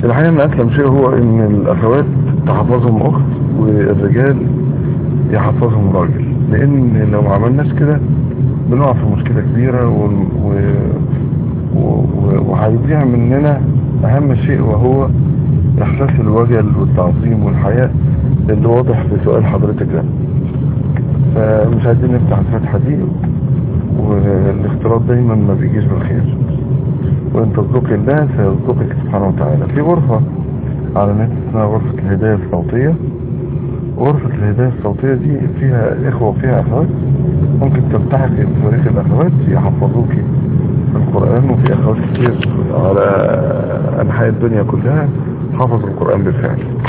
الحقيقة ان اسلم شيء هو ان الاخوات تحفظهم اخت والرجال يحفظهم راجل لان لو ما عملناش كده بنقع في مشكلة كبيرة و... و... و... وهيضيع مننا اهم شيء وهو احساس الوجل والتعظيم والحياء اللي واضح في سؤال حضرتك ده فمش عايزين نفتح الفتحة دي والاختلاط دايما ما بيجيش بالخير وان تصدق الله سيصدقك سبحانه وتعالى في غرفة على نت اسمها غرفة الهداية الصوتية غرفة الهداية الصوتية دي فيها اخوة وفيها اخوات ممكن تلتحقي بفريق الاخوات يحفظوك القرآن وفي اخوات كتير على انحاء الدنيا كلها حفظوا القرآن بالفعل